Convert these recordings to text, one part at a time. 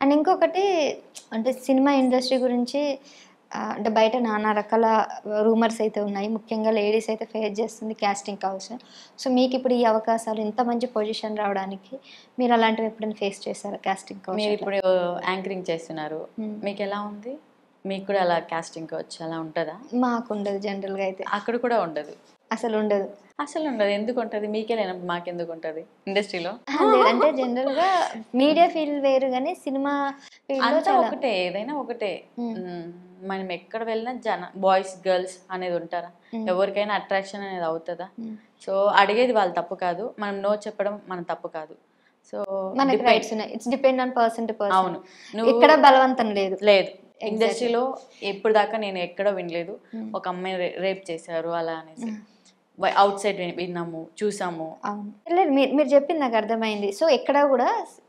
And ఇంకొకటి అంటే cinema industry గురించి ఆ, అంటే బయట నానా రకాల రూమర్స్ అయితే ఉన్నాయి ముఖ్యంగా లేడీస్ అయితే ఫేస్ చేస్తుంది క్యాస్టింగ్ కాల్స్ సో మీకు ఇప్పుడు ఈ అవకాశాలు ఇంత మంచి పొజిషన్ రావడానికి మీరు అలాంటివి ఎప్పుడైనా ఫేస్ చేశారా క్యాస్టింగ్ మీరు కాల్స్ ఇప్పుడు యాంకరింగ్ చేస్తున్నారు మ్మ్. మీకు ఎలా ఉంది మీకు కూడా అలా కాస్టింగ్ వచ్చి అలా ఉంటుందా మాకు ఉండదు జనరల్గా అయితే అక్కడ కూడా ఉండదు అసలు ఉండదు అసలు ఉండదు ఎందుకు ఉంటుంది మీకే లేనప్పుడు మాకెందుకు ఉంటుంది ఇండస్ట్రీలో లేదు, అంటే జనరల్గా మీడియా ఫీల్డ్ వేరు కానీ సినిమా ఫీల్డ్లో అంతా చాలా ఒకటే ఏదైనా ఒకటే మ్మ్. మ్మ్. మనం ఎక్కడ వెళ్ళినా జన బాయ్స్ గర్ల్స్ అనేది ఉంటారా మ్మ్. ఎవరికైనా అట్రాక్షన్ అనేది అవుతుందా మ్మ్. సో అడిగేది వాళ్ళ తప్పు కాదు మనం నో చెప్పడం మన తప్పు కాదు సో మనకి depend- రైట్స్ ఉన్నాయి it's depend on person to person అవును నువ్వు ఇక్కడ బలవంతం లేదు లేదు ఇండస్ట్రీలో ఎప్పుడు దాకా నేను ఎక్కడ వినలేదు మ్మ్. ఒక అమ్మాయి రేప్ చేశారు అలా అనేసి అవుట్ సైడ్ విన్నాము చూసాము అవును లేదు మీరు మీరు చెప్పింది నాకు అర్థమైంది సో ఎక్కడ కూడా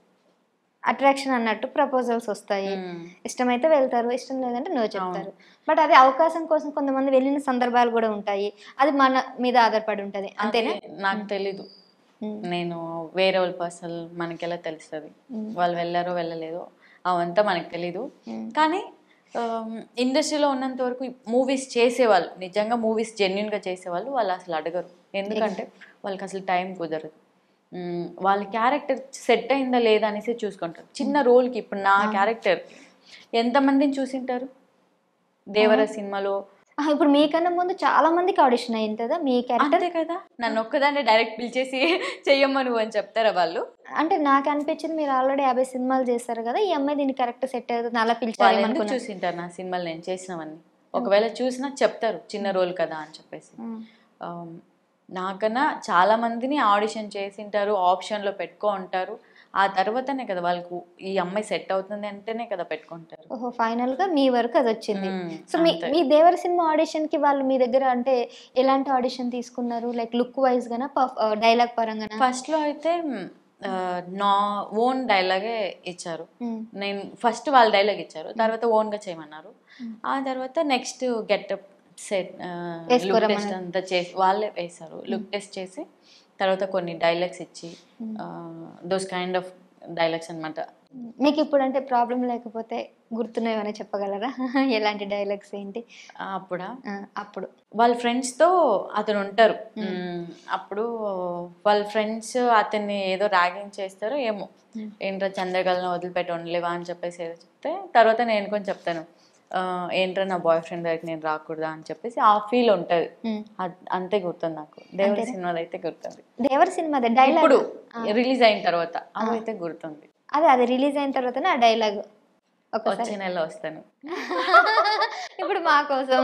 అట్రాక్షన్ అన్నట్టు ప్రపోజల్స్ వస్తాయి మ్మ్. ఇష్టమైతే వెళ్తారు ఇష్టం లేదంటే నో చెప్తారు బట్ అది అవకాశం కోసం కొంతమంది వెళ్ళిన సందర్భాలు కూడా ఉంటాయి అది మన మీద ఆధారపడి ఉంటుంది అంతేనా అది నాకు తెలీదు మ్మ్. నేను వేరే వాళ్ళ పర్సనల్ మనకెలా తెలుస్తుంది మ్మ్. వాళ్ళు వెళ్ళారో వెళ్ళలేదో అవంతా మనకు తెలీదు మ్మ్. కానీ ఇండస్ట్రీలో ఉన్నంత వరకు మూవీస్ చేసేవాళ్ళు నిజంగా మూవీస్ జెన్యున్గా చేసేవాళ్ళు వాళ్ళు అసలు అడగరు ఎందుకంటే వాళ్ళకి అసలు టైం కుదరదు మ్మ్, వాళ్ళ క్యారెక్టర్ సెట్ అయిందా లేదా అనేసి చూసుకుంటారు చిన్న రోల్కి ఇప్పుడు నా క్యారెక్టర్ ఎంతమందిని చూసింటారు దేవర సినిమాలో ఆ, ఇప్పుడు మీకన్నా ముందు చాలా మందికి ఆడిషన్ అయింది కదా మీ క్యారెక్టర్ అంతే కదా నన్ను ఒక్కదాన్ని డైరెక్ట్ పిలిచేసి చెయ్యమ్మ నువ్వు అని చెప్తారా వాళ్ళు అంటే నాకు అనిపించింది మీరు ఆల్రెడీ యాభై సినిమాలు చేస్తారు కదా ఈ అమ్మాయి దీన్ని కరెక్ట్ సెట్ అవుతుంది అలా వాళ్ళు ఎందుకు పిలిచారేమనుకున్నా చూసింటారు నా సినిమాలు నేను చేసినవన్నీ ఒకవేళ చూసినా చెప్తారు చిన్న రోల్ కదా అని చెప్పేసి ఆమ్, నాకన్నా చాలా మందిని ఆడిషన్ చేసింటారు ఆప్షన్లో పెట్టుకో ఉంటారు ఆ తర్వాతనే కదా వాళ్ళకు ఈ అమ్మాయి సెట్ అవుతుంది అంటేనే కదా పెట్టుకుంటారు ఓహో ఫైనల్ గా మీ వరకు అది వచ్చింది మ్మ్, సో మీ అంతే. మీ దేవర సినిమా ఆడిషన్ కి వాళ్ళు మీ దగ్గర అంటే ఎలాంటి ఆడిషన్ తీసుకున్నారు లైక్ లుక్ వైజ్ గానా డైలాగ్ పరంగానా ఫస్ట్ లో అయితే మ్, ఆ, నా ఓన్ డైలాగే ఇచ్చారు మ్మ్. నేను ఫస్ట్ వాళ్ళ డైలాగ్ ఇచ్చారు తర్వాత ఓన్ గా చేయమన్నారు ఆ తర్వాత నెక్స్ట్ గెటప్ సెట్ లుక్ వేసుకోరమ్మన్నారు. టెస్ట్ అంతా చేసి వాళ్ళే వేశారు లుక్ టెస్ట్ చేసి తర్వాత కొన్ని డైలాగ్స్ ఇచ్చి దోస్ కైండ్ ఆఫ్ డైలాగ్స్ అన్నమాట మీకు ఇప్పుడు అంటే ప్రాబ్లం లేకపోతే గుర్తున్నాయేమైనా చెప్పగలరా ఎలాంటి డైలాగ్స్ ఏంటి ఆ, అప్పుడా ఆ, అప్పుడు వాళ్ళ ఫ్రెండ్స్తో అతను ఉంటారు మ్మ్. అప్పుడు వాళ్ళ ఫ్రెండ్స్ అతన్ని ఏదో ర్యాగింగ్ చేస్తారో ఏమో ఏంట్రా చంద్రకళను వదిలిపెట్టి ఉండలేవా అని చెప్పేసి ఏదో చెప్తే తర్వాత నేను కొంచెం చెప్తాను ఆ, ఏంట్రా నా బాయ్ ఫ్రెండ్ దగ్గరికి నేను రాకూడదా అని చెప్పేసి ఆ ఫీల్ ఉంటుంది మ్మ్. అద్- అంతే గుర్తుంది నాకు దేవుడి సినిమాది అయితే గుర్తుంది దేవర సినిమా డైలాగ్ ఇప్పుడు రిలీజ్ అయిన తర్వాత అవి అయితే గుర్తుంది అదే అది రిలీజ్ అయిన తర్వాతనే ఆ డైలాగ్ ఒకసారి వచ్చే నెల వస్తాను ఇప్పుడు మా కోసం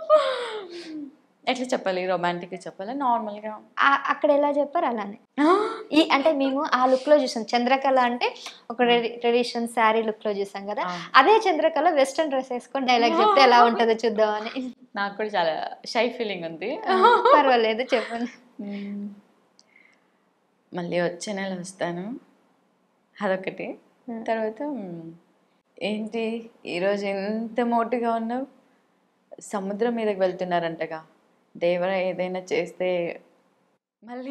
ఎట్లా చెప్పాలి రొమాంటిక్ చెప్పాలి నార్మల్గా ఆ- అక్కడ ఎలా చెప్పారు అలానే ఈ అంటే మేము ఆ లుక్ లో చూసాం చంద్రకళ అంటే ఒక ట్రెడిషనల్ శారీ లుక్ లో చూసాం కదా ఆ. అదే చంద్రకళ వెస్ట్రన్ డ్రెస్ వేసుకొని డైలాగ్ చెప్తే ఎలా ఉంటుందో చూద్దామని నాకు కూడా చాలా షై ఫీలింగ్ ఉంది పర్వాలేదు చెప్పండి మళ్ళీ వచ్చే నెల వస్తాను అదొకటి తర్వాత మ్, ఏంటి ఈరోజు ఎంత మోటుగా ఉన్నావు సముద్రం మీదకి వెళ్తున్నారంటగా దేవర ఏదైనా చేస్తే మళ్ళీ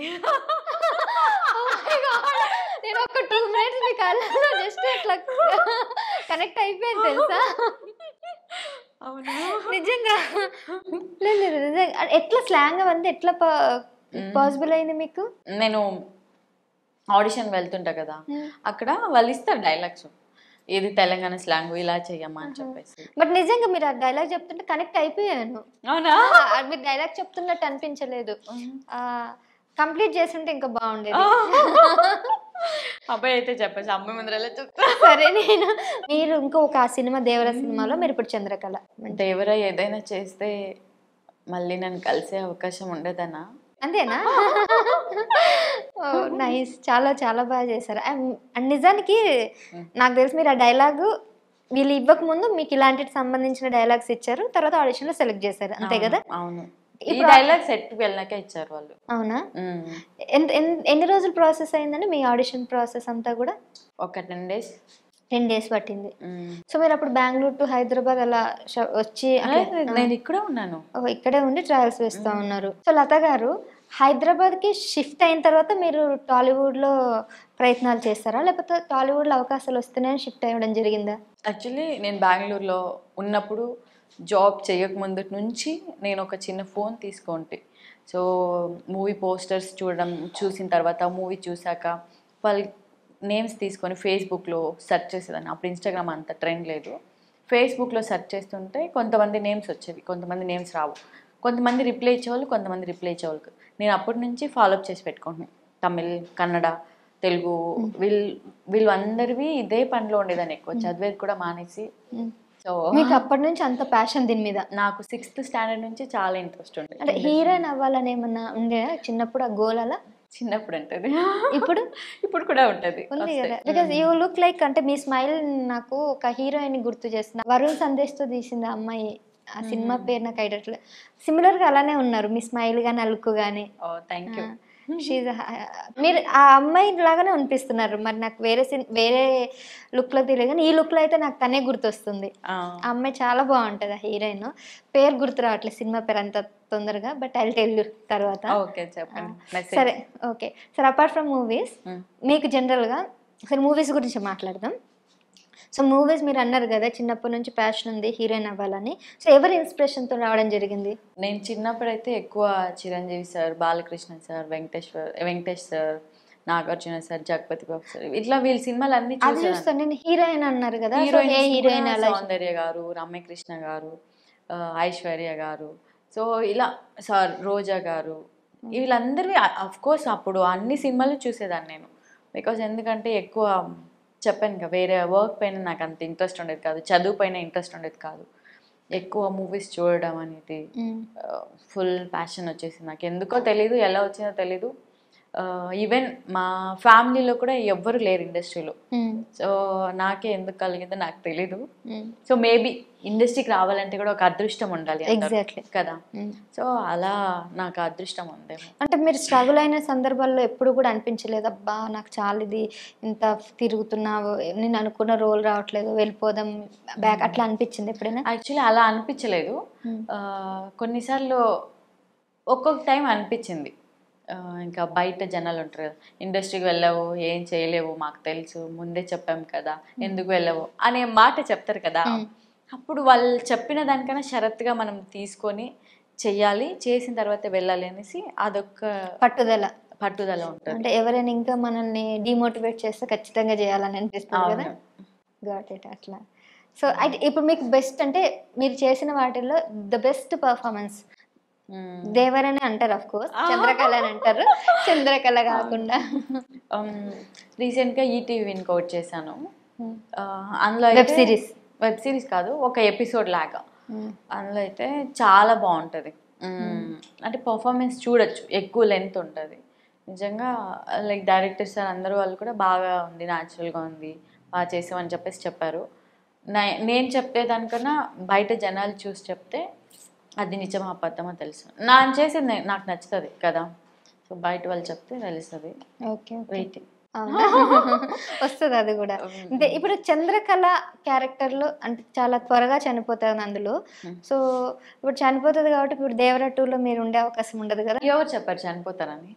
నేను ఒక టూ మినిట్స్ మీ కళ్ళలో జస్ట్ ఇట్లా కనెక్ట్ అయిపోయింది తెలుసా అవునా నిజంగా లేదు లేదు నిజంగా ఎట్లా స్లాంగ్ అవంతా ఎట్లా పాసిబుల్ అయింది మీకు నేను ఆడిషన్ వెళ్తుంటా కదా అక్కడ వాళ్ళు ఇస్తారు డైలాగ్స్ ఇది తెలంగాణ స్లాంగ్ ఇలా చెయ్యమ్మా అని చెప్పేసి బట్ నిజంగా మీరు ఆ డైలాగ్ చెప్తుంటే కనెక్ట్ అయిపోయాను అవునా ఆ, మీరు డైలాగ్ చెప్తున్నట్టు అనిపించలేదు కంప్లీట్ చేస్తుంటే ఇంకా బాగుండేది అబ్బాయి అయితే చెప్పేసి అమ్మాయి ముందర చెప్తా సరే నేను మీరు ఇంకో ఒక ఆ సినిమా దేవర సినిమాలో మీరు ఇప్పుడు చంద్రకళ దేవర ఏదైనా చేస్తే మళ్ళీ నన్ను కలిసే అవకాశం ఉండదనా అంతేనా నైస్ చాలా చాలా బాగా చేశారు And- and నిజానికి నాకు తెలిసి మీరు ఆ డైలాగ్ వీళ్ళు ఇవ్వక ముందు మీకు ఇలాంటి సంబంధించిన డైలాగ్స్ ఇచ్చారు తర్వాత ఆడిషన్ లో సెలెక్ట్ చేశారు అంతే కదా అవును ఈ డైలాగ్ సెట్ వెళ్ళాక ఇచ్చారు వాళ్ళు అవునా ఉమ్. ఎన్- ఎన్- ఎన్ని రోజులు ప్రాసెస్ అయిందండి మీ ఆడిషన్ ప్రాసెస్ అంతా కూడా ఒక టెన్ డేస్ టెన్ డేస్ పట్టింది సో మీరు అప్పుడు బెంగళూరు టు హైదరాబాద్ అలా ష- వచ్చి అట్లా- నేను ఇక్కడే ఉన్నాను ఓ, ఇక్కడే ఉండి ట్రయల్స్ వేస్తూ ఉన్నారు సో లత గారు హైదరాబాద్కి షిఫ్ట్ అయిన తర్వాత మీరు టాలీవుడ్లో ప్రయత్నాలు చేస్తారా లేకపోతే టాలీవుడ్లో అవకాశాలు వస్తేనే షిఫ్ట్ అవ్వడం జరిగిందా యాక్చువల్లీ నేను బెంగళూరులో ఉన్నప్పుడు జాబ్ చేయకముందు నుంచి నేను ఒక చిన్న ఫోన్ తీసుకుంటే సో మూవీ పోస్టర్స్ చూడడం చూసిన తర్వాత మూవీ చూశాక వాళ్ళ నేమ్స్ తీసుకొని ఫేస్బుక్లో సెర్చ్ చేసేదాన్ని అప్పుడు ఇన్స్టాగ్రామ్ అంత ట్రెండ్ లేదు ఫేస్బుక్లో సెర్చ్ చేస్తుంటే కొంతమంది నేమ్స్ వచ్చేవి కొంతమంది నేమ్స్ రావు కొంతమంది రిప్లై ఇచ్చేవాళ్ళు కొంతమంది రిప్లై ఇచ్చేవాళ్ళు నేను అప్పటి నుంచి ఫాలోఅప్ చేసి పెట్టుకుంటున్నాను తమిళ్ కన్నడ తెలుగు వీళ్ళు వీళ్ళందరివి ఇదే పనిలో ఉండేదాన్ని ఎక్కువ చదివేది కూడా మానేసి సో మీకు అప్పటి నుంచి అంత ప్యాషన్ దీని మీద నాకు సిక్స్త్ స్టాండర్డ్ నుంచి చాలా ఇంట్రెస్ట్ అంటే ఉండేది హీరోయిన్ అవ్వాలని ఏమన్నా ఉండేనా చిన్నప్పుడు ఆ గోల్ అలా చిన్నప్పుడు ఉంటుంది ఇప్పుడు ఇప్పుడు కూడా ఉంటుంది ఉంది కదా బికాస్ యూ లుక్ లైక్ అంటే మీ స్మైల్ నాకు ఒక హీరోయిన్ గుర్తు చేస్తున్నా వరుణ్ సందేశ్తో తీసింది ఆ అమ్మాయి ఆ సినిమా పేరు నాకు ఐడట్లే సిమిలర్ గా అలానే ఉన్నారు మీ స్మైల్ గానీ ఆ లుక్ గానీ ఓ థ్యాంక్ యూ She's a- మీరు ఆ అమ్మాయి లాగానే అనిపిస్తున్నారు మరి నాకు వేరే సిన్- వేరే లుక్ లో తెలియదు కానీ ఈ లుక్ లో అయితే నాకు తనే గుర్తొస్తుంది ఆ అమ్మాయి చాలా బాగుంటది ఆ హీరోయిన్ పేరు గుర్తు రావట్లేదు సినిమా పేరు అంత తొందరగా బట్ ఐ టెల్ యూ తర్వాత ఓకే చెప్పండి మెసేజ్ సరే ఓకే సరే అపార్ట్ ఫ్రమ్ మూవీస్ మీకు జనరల్గా సరే మూవీస్ గురించి మాట్లాడదాం సో మూవీస్ మీరు అన్నారు కదా చిన్నప్పటి నుంచి ప్యాషన్ ఉంది హీరోయిన్ అవ్వాలని సో ఎవరి ఇన్స్పిరేషన్తో రావడం జరిగింది నేను చిన్నప్పుడైతే ఎక్కువ Chiranjeevi sir Balakrishna sir Venkateshwar Venkatesh sir Nagarjuna sir Jagapathi Babu sir ఇట్లా వీళ్ళ సినిమాలు అన్ని అది చూసాను చూస్తాను నేను హీరోయిన్ అన్నారు కదా సో ఏ హీరోయిన్స్ హీరోయిన్ కూడా అలా సౌందర్య గారు రమ్యకృష్ణ గారు ఆ, ఐశ్వర్య గారు సో ఇలా సార్ రోజా గారు వీళ్ళందరివి అఫ్ కోర్స్ అప్పుడు అన్ని సినిమాలు చూసేదాన్ని నేను బికాజ్ ఎందుకంటే ఎక్కువ చెప్పాను కదా వేరే వర్క్ పైన నాకు అంత ఇంట్రెస్ట్ ఉండేది కాదు చదువు పైన ఇంట్రెస్ట్ ఉండేది కాదు ఎక్కువ మూవీస్ చూడడం అనేది మ్మ్. ఫుల్ ప్యాషన్ వచ్చేసింది నాకు ఎందుకో తెలీదు ఎలా వచ్చిందో తెలీదు ఈవెన్ మా ఫ్యామిలీలో కూడా ఎవ్వరు లేరు ఇండస్ట్రీలో మ్మ్. సో నాకే ఎందుకు కలిగిందో నాకు తెలీదు మ్మ్. సో మేబీ ఇండస్ట్రీకి రావాలంటే కూడా ఒక అదృష్టం ఉండాలి అంటారు Exactly. కదా మ్మ్. సో అలా నాకు ఆ అదృష్టం ఉందేమో అంటే మీరు స్ట్రగుల్ అయిన సందర్భాల్లో ఎప్పుడు కూడా అనిపించలేదు అబ్బా నాకు చాలా ఇది ఇంత తిరుగుతున్నావు నేను అనుకున్న రోల్ రావట్లేదు వెళ్ళిపోదాం బ్యాక్ అట్లా అనిపించింది ఎప్పుడైనా యాక్చువల్లీ అలా అనిపించలేదు మ్మ్. ఆ, కొన్నిసార్లు ఒక్కొక్క టైం అనిపించింది ఆ, ఇంకా బయట జనాలు ఉంటారు కదా ఇండస్ట్రీకి వెళ్ళావు ఏం చేయలేవు మాకు తెలుసు ముందే చెప్పాం కదా ఎందుకు వెళ్ళావు అనే మాట చెప్తారు కదా అప్పుడు వాళ్ళు చెప్పిన దానికన్నా షరత్తుగా మనం తీసుకొని చెయ్యాలి చేసిన తర్వాత వెళ్ళాలి అనేసి అదొక పట్టుదల పట్టుదల ఉంటుంది అంటే ఎవరైనా ఇంకా మనల్ని డిమోటివేట్ చేస్తే ఖచ్చితంగా చేయాలని అనిపిస్తుంది కదా అవును. గాట్ ఇట్ అట్లా సో అయితే ఇప్పుడు మీకు బెస్ట్ అంటే మీరు చేసిన వాటిల్లో ద బెస్ట్ పర్ఫార్మెన్స్ మ్మ్. దేవరని అంటారు అఫ్ కోర్స్ చంద్రకళ అని అంటారు చంద్రకళ కాకుండా రీసెంట్గా ఈటీవీ ఇంకోటి చేశాను Hmm. ఆ, అందులో వెబ్ సిరీస్ వెబ్ సిరీస్ కాదు ఒక ఎపిసోడ్ లాగా అందులో అయితే చాలా బాగుంటుంది మ్మ్. అంటే పర్ఫార్మెన్స్ చూడొచ్చు ఎక్కువ లెంత్ ఉంటుంది నిజంగా లైక్ డైరెక్టర్ సార్ అందరూ వాళ్ళు కూడా బాగా ఉంది న్యాచురల్గా ఉంది బాగా చేసామని చెప్పేసి చెప్పారు నే- నేను చెప్పేదానికన్నా బయట జనాలు చూసి చెప్తే అది నిజమా అబద్ధమా తెలుసు నా చేసేది నే- నాకు నచ్చుతుంది కదా సో బయట వాళ్ళు చెప్తే తెలుస్తుంది ఓకే వెయిటింగ్ వస్తుంది అది కూడా అంటే ఇప్పుడు చంద్రకళ క్యారెక్టర్లో అంటే చాలా త్వరగా చనిపోతుంది అందులో సో ఇప్పుడు చనిపోతుంది కాబట్టి ఇప్పుడు దేవర టూలో మీరు ఉండే అవకాశం ఉండదు కదా ఎవరు చెప్పారు చనిపోతారని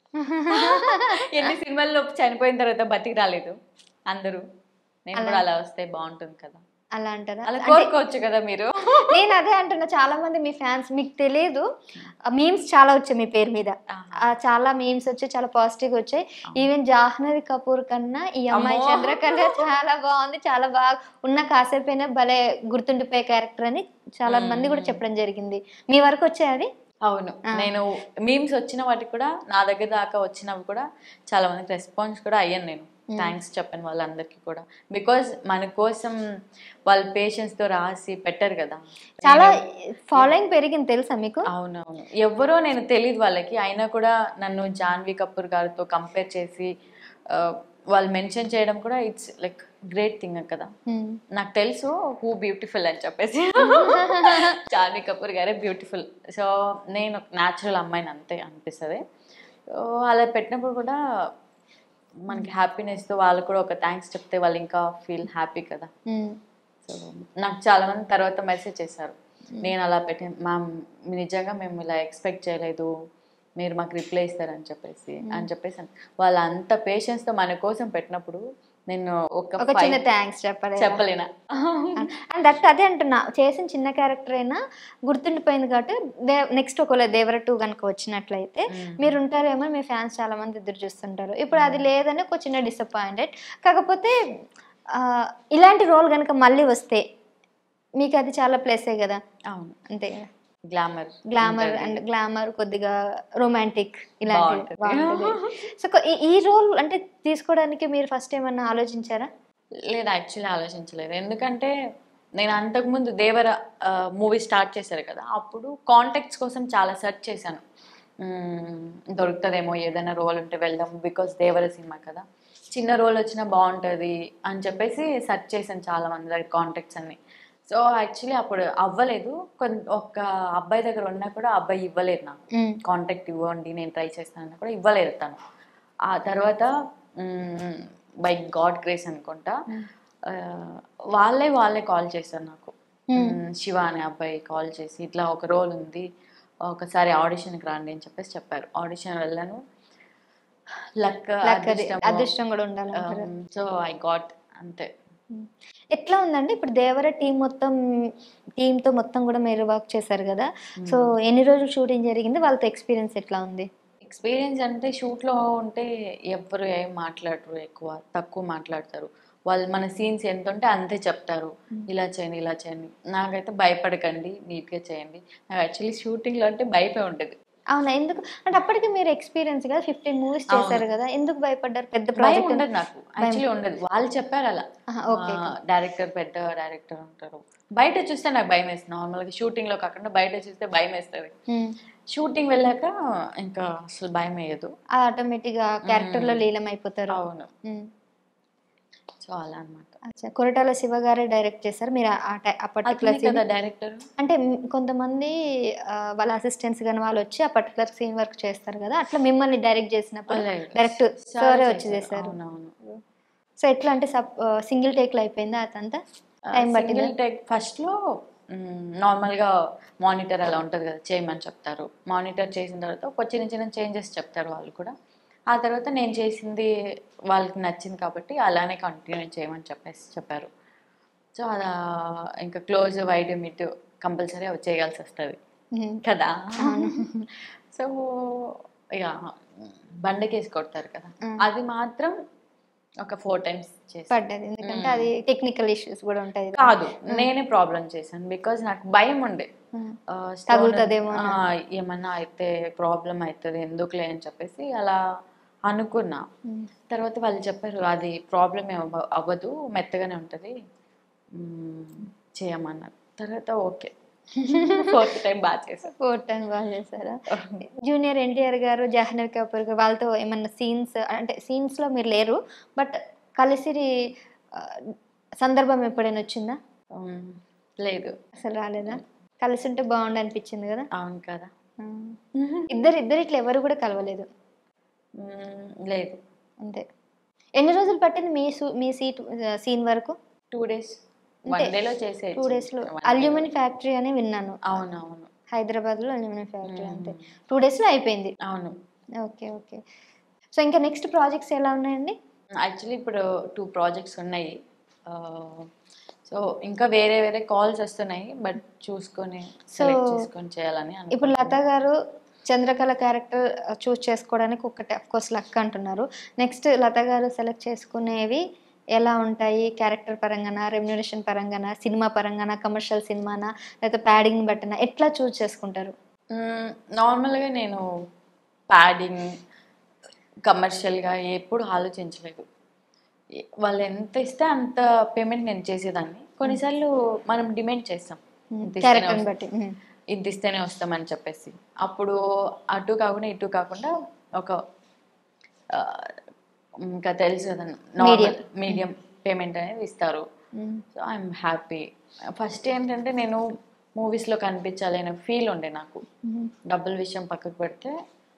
ఎన్ని సినిమాల్లో చనిపోయిన తర్వాత బతికి రాలేదు అందరూ నేను కూడా అలా వస్తే బాగుంటుంది కదా అలా అంటారా అలా కోరుకోవచ్చు కదా మీరు నేను అదే అంటున్నా చాలా మంది మీ ఫ్యాన్స్ మీకు తెలియదు మీమ్స్ చాలా వచ్చాయి మీ పేరు మీద ఆ, చాలా మీమ్స్ వచ్చాయి చాలా పాజిటివ్ వచ్చాయి ఈవెన్ జాహ్నవి కపూర్ కన్నా ఈ అమ్మాయి అమ్మో. చంద్రకళ చాలా బాగుంది చాలా బాగా ఉన్న కాసేపైనా భలే గుర్తుండిపోయే క్యారెక్టర్ అని చాలా మంది కూడా చెప్పడం జరిగింది మీ వరకు వచ్చాయి అది అవును నేను మీమ్స్ వచ్చిన వాటికి కూడా నా దగ్గర దాకా వచ్చినవి కూడా చాలా మందికి రెస్పాన్స్ కూడా అయ్యాను నేను థ్యాంక్స్ చెప్పాను వాళ్ళందరికీ కూడా బికాజ్ మన కోసం వాళ్ళ patience తో రాసి పెట్టారు కదా చాలా ఫాలోయింగ్ పెరిగింది తెలుసా మీకు అవునవును ఎవరో నేను తెలియదు వాళ్ళకి అయినా కూడా నన్ను జాన్వీ కపూర్ గారితో కంపేర్ చేసి ఆ, వాళ్ళు మెన్షన్ చేయడం కూడా ఇట్స్ లైక్ గ్రేట్ థింగ్ కదా Hmm. నాకు తెలుసు హూ బ్యూటిఫుల్ అని చెప్పేసి జాన్వీ కపూర్ గారే బ్యూటిఫుల్ సో నేను ఒక న్యాచురల్ అమ్మాయిని అంతే అనిపిస్తుంది సో అలా పెట్టినప్పుడు కూడా మనకి హ్యాపీనెస్తో వాళ్ళు కూడా ఒక థ్యాంక్స్ చెప్తే వాళ్ళు ఇంకా ఫీల్ హ్యాపీ కదా Hmm. సో నాకు చాలా మంది తర్వాత మెసేజ్ చేశారు నేను అలా పెట్టి మ్యామ్ నిజంగా మేము ఇలా ఎక్స్పెక్ట్ చేయలేదు మీరు మాకు రిప్లై ఇస్తారని చెప్పేసి అని చెప్పేసి అన్- వాళ్ళు అంత పేషెన్స్తో మన కోసం పెట్టినప్పుడు నేను ఒక ఒక చిన్న five- థ్యాంక్స్ చెప్పలే చెప్పలేనా అండ్ దట్ అదే అంటున్నా చేసిన చిన్న క్యారెక్టర్ అయినా గుర్తుండిపోయింది కాబట్టి దే నెక్స్ట్ ఒకవేళ దేవర టూ కనుక వచ్చినట్లయితే మీరు ఉంటారేమో మీ ఫ్యాన్స్ చాలా మంది ఎదురు చూస్తుంటారు ఇప్పుడు అది లేదని ఒక చిన్న డిసప్పాయింటెడ్ కాకపోతే ఆ, ఇలాంటి రోల్ కనుక మళ్ళీ వస్తే మీకు అది చాలా ప్లేసే కదా అవును అంతే కదా గ్లామర్ గ్లామర్ అండ్ గ్లామర్ కొద్దిగా రొమాంటిక్ ఇలాంటివి బాగుంటది. బాగుంటది సో కొ- ఈ- ఈ రోల్ అంటే తీసుకోవడానికి మీరు ఫస్ట్ ఏమన్నా ఆలోచించారా లేదు యాక్చువల్లీ ఆలోచించలేదు ఎందుకంటే నేను అంతకుముందు దేవర మూవీ స్టార్ట్ చేశారు కదా అప్పుడు కాంటాక్ట్స్ కోసం చాలా సెర్చ్ చేశాను మ్మ్, దొరుకుతుందేమో ఏదైనా రోల్ ఉంటే వెళ్దాం బికాస్ దేవర సినిమా కదా చిన్న రోల్ వచ్చినా బాగుంటుంది అని చెప్పేసి సెర్చ్ చేశాను చాలా మంది దగ్గర కాంటాక్ట్స్ అన్ని సో యాక్చువల్లీ అప్పుడు అవ్వలేదు కొన్ ఒక అబ్బాయి దగ్గర ఉన్నా కూడా ఆ అబ్బాయి ఇవ్వలేదు నాకు కాంటాక్ట్ ఇవ్వండి నేను ట్రై చేస్తానని కూడా ఇవ్వలేదు తను ఆ తర్వాత బై గాడ్ గ్రేస్ అనుకుంటా ఆ, వాళ్ళే వాళ్ళే కాల్ చేశారు నాకు మ్మ్, శివ అనే అబ్బాయి కాల్ చేసి ఇట్లా ఒక రోల్ ఉంది ఒకసారి ఆడిషన్కి రండి అని చెప్పేసి చెప్పారు ఆడిషన్ వెళ్ళాను లక్ లక్ అది అదృష్టం కూడా ఉండాలి సో ఐ గాట్ అంతే ఎట్లా ఉందండి ఇప్పుడు దేవర టీం మొత్తం టీంతో మొత్తం కూడా మీరు వర్క్ చేశారు కదా సో ఎన్ని రోజులు షూటింగ్ జరిగింది వాళ్ళతో ఎక్స్పీరియన్స్ ఎట్లా ఉంది ఎక్స్పీరియన్స్ అంటే షూట్లో ఉంటే ఎవ్వరు ఏం మాట్లాడరు ఎక్కువ తక్కువ మాట్లాడతారు వాళ్ళు మన సీన్స్ ఎంత ఉంటే అంతే చెప్తారు ఇలా చేయండి ఇలా చేయండి నాకైతే భయపడకండి నీట్గా చేయండి నాకు యాక్చువల్లీ షూటింగ్లో అంటే భయపే ఉంటుంది అవునా ఎందుకు అంటే అప్పటికి మీరు ఎక్స్పీరియన్స్ కదా ఫిఫ్టీన్ మూవీస్ చేశారు కదా ఎందుకు భయపడ్డారు పెద్ద భయం ప్రాజెక్ట్ ఉండదు నాకు యాక్చువల్లీ ఉండదు వాళ్ళు చెప్పారు అలా ఓకే డైరెక్టర్ పెద్ద డైరెక్టర్ ఉంటారు బయట చూస్తే నాకు భయం వేస్తుంది నార్మల్గా షూటింగ్లో కాకుండా బయట చూస్తే భయం వేస్తుంది షూటింగ్ వెళ్ళాక ఇంకా అసలు భయం వేయదు ఆటోమేటిక్ గా క్యారెక్టర్ లో లీలం అయిపోతారు అవును మ్మ్. సో అలా అనమాట అచ్చా కొరటాల శివ గారే డైరెక్ట్ చేశారు మీరు ఆ- ఆ టై- ఆ పర్టికులర్ అతనే కదా డైరెక్టర్ అంటే మ్- కొంతమంది ఆ, వాళ్ళ అసిస్టెంట్స్ కానీ వాళ్ళు వచ్చి ఆ పర్టికులర్ సీన్ వర్క్ చేస్తారు కదా అట్లా మిమ్మల్ని డైరెక్ట్ చేసినప్పుడు డైరెక్ట్ సారే వచ్చి చేశారు అవునవును సో ఎట్లా అంటే సబ్ సింగిల్ టేక్ లో అయిపోయిందా అదంతా టైం పట్టిందా సింగిల్ టేక్ ఫస్ట్లో నార్మల్గా మానిటర్ అలా ఉంటుంది కదా చేయమని చెప్తారు మానిటర్ చేసిన తర్వాత ఒక చిన్న చిన్న చేంజెస్ చెప్తారు వాళ్ళు కూడా ఆ తర్వాత నేను చేసింది వాళ్ళకి నచ్చింది కాబట్టి అలానే కంటిన్యూ చేయమని చెప్పేసి చెప్పారు సో అలా ఇంకా క్లోజ్ వైడ్ మిడ్ కంపల్సరీ అవి చేయాల్సి వస్తుంది మ్మ్. కదా సో ఇక బండకేసి కొడతారు కదా Mm. అది మాత్రం ఒక ఫోర్ టైమ్స్ చేసి పడ్డది ఎందుకంటే అది టెక్నికల్ ఇష్యూస్ కూడా ఉంటాయి కాదు నేనే ప్రాబ్లం చేశాను బికాజ్ నాకు భయం ఉండే మ్మ్. ఆ, stone- తగులుతదేమో ఆ, ఏమన్నా అయితే ప్రాబ్లం అవుతుంది ఎందుకులే అని చెప్పేసి అలా అనుకున్నా మ్మ్. తర్వాత వాళ్ళు చెప్పారు అది ప్రాబ్లం అవ్వదు మెత్తగానే ఉంటుంది చేయమన్నారు తర్వాత ఓకే ఫోర్త్ టైం బాగా చేశాను ఫోర్ టైం బాగా చేశారా జూనియర్ ఎన్టీఆర్ గారు జాహ్నవి కపూర్ గారు వాళ్ళతో ఏమన్నా సీన్స్ అంటే scenes లో మీరు లేరు బట్ కలిసి ఆ, సందర్భం ఎప్పుడైనా వచ్చిందా ఉమ్, లేదు అసలు రాలేదా కలిసి ఉంటే బాగుండు అనిపించింది కదా అవును కదా ఆ. ఇద్దరు ఇద్దరు ఇట్లా ఎవరు కూడా కలవలేదు ఉమ్, లేదు అంతే ఎన్ని రోజులు పట్టింది మీ సు- మీ సీట్ సీన్ వరకు టూ డేస్ వన్ డేలో చేసే టూ డేస్లో అల్యూమినియం ఫ్యాక్టరీ అని విన్నాను అవునవును హైదరాబాద్లో అల్యూమినియం ఫ్యాక్టరీ అంతే టూ డేస్లో అయిపోయింది అవును ఓకే ఓకే సో ఇంకా నెక్స్ట్ ప్రాజెక్ట్స్ ఎలా ఉన్నాయండి యాక్చువల్లీ ఇప్పుడు టూ ప్రాజెక్ట్స్ ఉన్నాయి సో ఇంకా వేరే వేరే కాల్స్ వస్తున్నాయి బట్ చూసుకొని సెలెక్ట్ చేసుకొని చేయాలని అనుకుంటున్నాను. ఇప్పుడు లత గారు చంద్రకళ క్యారెక్టర్ చూస్ చేసుకోవడానికి ఒకటి కోర్స్ లక్ అంటున్నారు నెక్స్ట్ లత గారు సెలెక్ట్ చేసుకునేవి ఎలా ఉంటాయి క్యారెక్టర్ పరంగానా రెమ్యునరేషన్ పరంగానా సినిమా పరంగానా కమర్షియల్ సినిమానా లేకపోతే ప్యాడింగ్ బట్టనా ఎట్లా చూస్ చేసుకుంటారు మ్మ్, నార్మల్గా నేను ప్యాడింగ్ కమర్షియల్గా ఎప్పుడు ఆలోచించలేదు ఏ- వాళ్ళు ఎంత ఇస్తే అంత పేమెంట్ నేను చేసేదాన్ని కొన్నిసార్లు మనం డిమాండ్ చేస్తాం ఇంత ఇస్తేనే క్యారెక్టర్ని వస్తా- బట్టి మ్మ్. ఇంత ఇస్తేనే వస్తామని చెప్పేసి అప్పుడు అటు కాకుండా ఇటు కాకుండా ఒక ఆ, ఇంకా తెలుసు కదా నార్మల్ మీడియం పేమెంట్ అనేది ఇస్తారు మ్మ్. సో ఐఎమ్ హ్యాపీ ఫస్ట్ ఏంటంటే నేను మూవీస్లో కనిపించాలి అనే ఫీల్ ఉండే నాకు మ్మ్. డబ్బుల విషయం పక్కకు పెడితే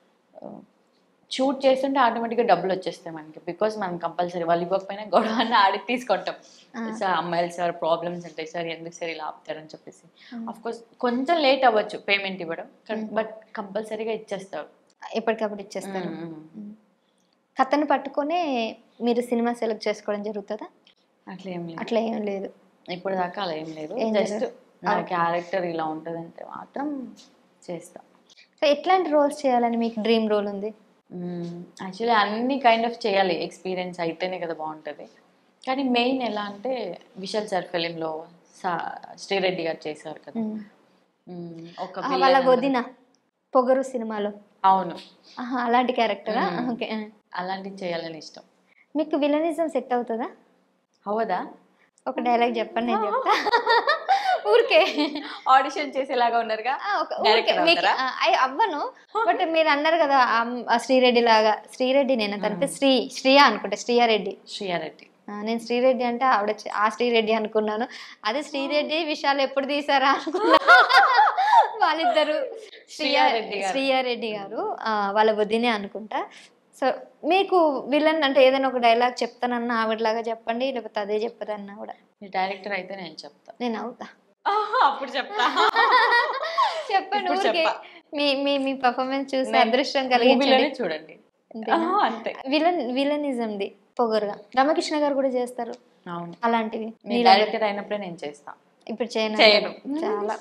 షూట్ చేస్తుంటే ఆటోమేటిక్గా డబ్బులు వచ్చేస్తాయి మనకి బికాజ్ మనం కంపల్సరీ వాళ్ళు ఇవ్వకపోయినా గొడవ అన్న ఆడి తీసుకుంటాం సార్ అమ్మాయిలు సార్ ప్రాబ్లమ్స్ ఉంటాయి సార్ ఎందుకు సార్ ఇలా ఆపుతారని చెప్పేసి అఫ్ కోర్స్ కొంచెం లేట్ అవ్వచ్చు పేమెంట్ ఇవ్వడం బట్ కంపల్సరీగా ఇచ్చేస్తారు ఎప్పటికప్పుడు ఇచ్చేస్తారు మ్మ్. మ్మ్. కథను పట్టుకొని మీరు సినిమా సెలెక్ట్ చేసుకోవడం జరుగుతుందా అట్లా ఏం లేదు అట్లా ఏం లేదు ఇప్పుడు దాకా అలా ఏం లేదు ఏం జస్ట్ జరగదు. నా క్యారెక్టర్ ఇలా ఉంటుందంటే మాత్రం చేస్తా సో ఎట్లాంటి రోల్స్ చేయాలని మీకు డ్రీమ్ రోల్ ఉంది యాక్చువల్లీ అన్ని కైండ్ ఆఫ్ చేయాలి ఎక్స్పీరియన్స్ అయితేనే కదా బాగుంటుంది కానీ మెయిన్ ఎలా అంటే విశాల్ సార్ ఫిలింలో సా శ్రీరెడ్డి గారు చేశారు కదా మ్మ్. మ్మ్, ఒక ఆ, villain వాళ్ళ అన్నది- వదిన పొగరు సినిమాలో అవును ఆహా, అలాంటి క్యారెక్టరా మ్మ్. ఓకే ఆ. అలాంటివి చేయాలని ఇష్టం మీకు విలనిజం సెట్ అవుతుందా అవదా ఒక డైలాగ్ చెప్పండి నేను చెప్తా ఊరికే ఆడిషన్ చేసేలాగా ఉన్నారుగా ఆ, ఒక- Director ఊరికే మీకు అవుతారా? ఆ, అయ్ అవ్వను బట్ మీరు అన్నారు కదా ఆ- ఆ శ్రీరెడ్డి లాగా శ్రీరెడ్డి నేను తన పేరు శ్రీ శ్రీయా అనుకుంటా శ్రీయారెడ్డి శ్రీయారెడ్డి ఆ, నేను శ్రీరెడ్డి అంటే ఆవిడ చ- ఆ శ్రీరెడ్డి అనుకున్నాను అదే శ్రీరెడ్డి విషయాలు ఎప్పుడు తీసారా అనుకున్నా వాళ్ళిద్దరు శ్రీయా శ్రీయారెడ్డి గారు. శ్రీయారెడ్డి గారు ఆ, వాళ్ళ వదినే అనుకుంటా సో మీకు విలన్ అంటే ఏదైనా ఒక డైలాగ్ చెప్తానన్నా ఆవిడలాగా చెప్పండి లేకపోతే అదే చెప్పదన్నా కూడా మీ డైరెక్టర్ అయితే నేను చెప్తా నేను అవుతా అప్పుడు చెప్తా చెప్పండి ఇప్పుడు ఊరికే చెప్పా. మీ మీ మీ పర్ఫార్మెన్స్ చూసి నేను అదృష్టం మూవీలోనే కలిగించండి చూడండి అంతేనా? ఆహా, అంతే విలన్ విలనిజంది పొగరుగా రమకృష్ణ గారు కూడా చేస్తారు అవును అలాంటివి మీ నీలాగా. డైరెక్టర్ అయినప్పుడే నేను చేస్తా ఇప్పుడు చేయను చేయను. చాలా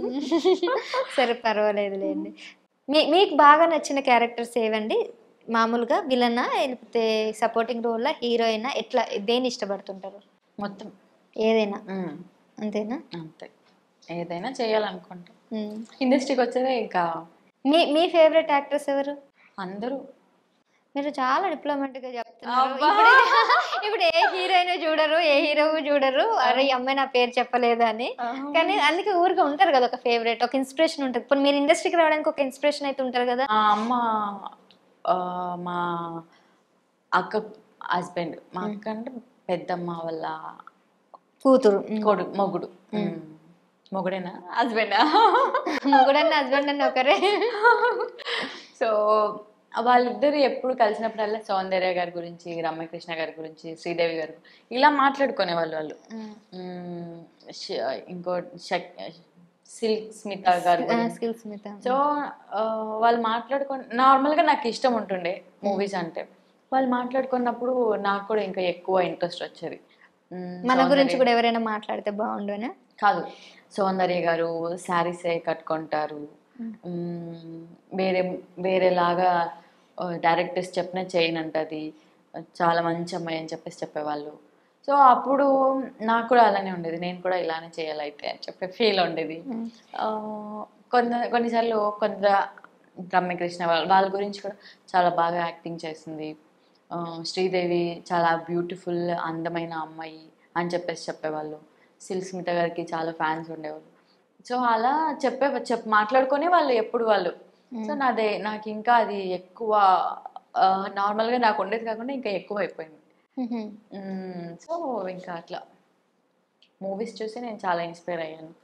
సరే పర్వాలేదులేండి మీ మీకు బాగా నచ్చిన క్యారెక్టర్స్ ఏవండి మామూలుగా విలనా లేకపోతే సపోర్టింగ్ రోల్లా హీరోయినా ఎట్లా దేని ఇష్టపడుతుంటారు మొత్తం ఏదైనా మ్మ్. అంతేనా అంతే ఏదైనా చేయాలనుకుంటా మ్మ్. ఇండస్ట్రీకి వచ్చేదే ఇంకా మీ మీ ఫేవరెట్ యాక్టర్స్ ఎవరు అందరూ మీరు చాలా డిప్లొమాటిక్ గా చెప్తున్నారు అబ్బా. ఇప్పుడు ఇప్పుడు ఏ హీరోయిన్ చూడరు ఏ హీరో చూడరు అరే ఈ అమ్మాయి నా పేరు చెప్పలేదు అని కానీ అందుకే ఊరికే ఉంటారు కదా ఒక ఫేవరెట్ ఒక ఇన్స్పిరేషన్ ఉంటుంది ఇప్పుడు మీరు ఇండస్ట్రీకి రావడానికి ఒక ఇన్స్పిరేషన్ అయితే ఉంటారు కదా మా అమ్మ ఆ, మా అక్క హస్బెండ్ మా అక్క అంటే పెద్దమ్మ వాళ్ళ కూతురు కొడు మొగుడు మ్మ్. మొగుడేనా హస్బెండా మొగుడన్న హస్బెండ్ అన్న ఒకరే సో వాళ్ళిద్దరు ఎప్పుడు కలిసినప్పుడల్లా సౌందర్య గారి గురించి రమ్యకృష్ణ గారి గురించి శ్రీదేవి గారు ఇలా మాట్లాడుకునే వాళ్ళు వాళ్ళు మ్మ్. ష- ఇంకో షక్ సిల్క్ స్మిత గారు గురించి. స్కిల్స్ మీద సో ఆ, వాళ్ళు మాట్లాడుకుని నార్మల్గా నాకు ఇష్టం ఉంటుండే మూవీస్ అంటే వాళ్ళు మాట్లాడుకున్నప్పుడు నాకు కూడా ఇంకా ఎక్కువ ఇంట్రెస్ట్ వచ్చేది మ్మ్, మన గురించి సౌందర్య- కూడా ఎవరైనా మాట్లాడితే బాగుండునే కాదు సౌందర్య గారు శారీసే కట్టుకుంటారు మ్మ్, వేరే వేరేలాగా డైరెక్టర్స్ చెప్పిన చేయనంటది చాలా మంచి అమ్మాయి అని చెప్పేసి చెప్పేవాళ్ళు సో అప్పుడు నాకు కూడా అలానే ఉండేది నేను కూడా ఇలానే చేయాలి అయితే అని చెప్పి ఫీల్ ఉండేది ఆ, కొంత కొన్నిసార్లు కొంత రమ్యకృష్ణ వాళ్ళ వాళ్ళ గురించి కూడా చాలా బాగా యాక్టింగ్ చేసింది ఆ, శ్రీదేవి చాలా బ్యూటిఫుల్ అందమైన అమ్మాయి అని చెప్పేసి చెప్పేవాళ్ళు సిల్ స్మిత గారికి చాలా ఫ్యాన్స్ ఉండేవాళ్ళు సో అలా చెప్పే చెప్ మాట్లాడుకొని వాళ్ళు ఎప్పుడు వాళ్ళు సో నాదే నాకు ఇంకా అది ఎక్కువ ఆ, నార్మల్గా నాకు ఉండేది కాకుండా ఇంకా ఎక్కువ అయిపోయింది మ్మ్. సో ఇంకా అట్లా మూవీస్ చూసి నేను చాలా ఇన్స్పైర్ అయ్యాను